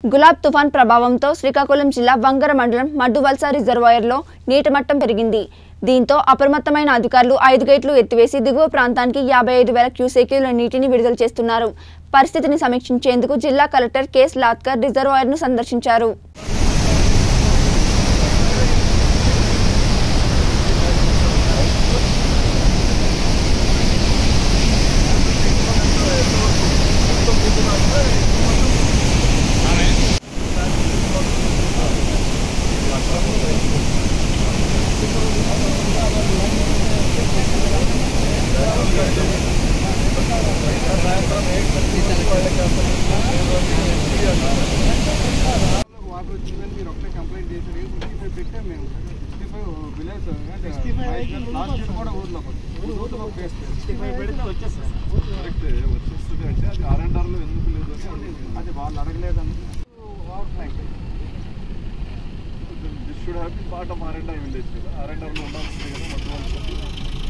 గులాబ్ తుఫాన్ ప్రభావంతో శ్రీకాకుళం జిల్లా వంగర మండలం మడ్డువల్స రిజర్వాయర్లో నీటి మట్టం పెరిగింది దీంతో అప్రమత్తమైన అధికారులు ఐదు గేట్లు ఎత్తివేసి దిగువ ప్రాంతానికి యాభై ఐదు వేల క్యూసెక్యూల నీటిని విడుదల చేస్తున్నారు పరిస్థితిని సమీక్షించేందుకు జిల్లా కలెక్టర్ కేస్ లాత్కర్ రిజర్వాయర్ను సందర్శించారు వాటర్ వచ్చిందని మీరు ఒకటే కంప్లైంట్ చేశారు ఏం సిక్స్టీ ఫైవ్ పెట్టాం మేము sixty five village sixty five last year కూడా ఊర్లో ఊర్లో సిక్స్టీ ఫైవ్ పెడితే వచ్చేస్తుంది కరెక్ట్ వచ్చేస్తుంది అంటే అది ఆర్ అండ్ ఆర్లో ఎందుకు లేదు అని అది వాళ్ళు అడగలేదని water tank this should have been part of our and our village కదా ఆర్ అండ్ ఆర్లో ఉండాల్సింది కదా మొత్తం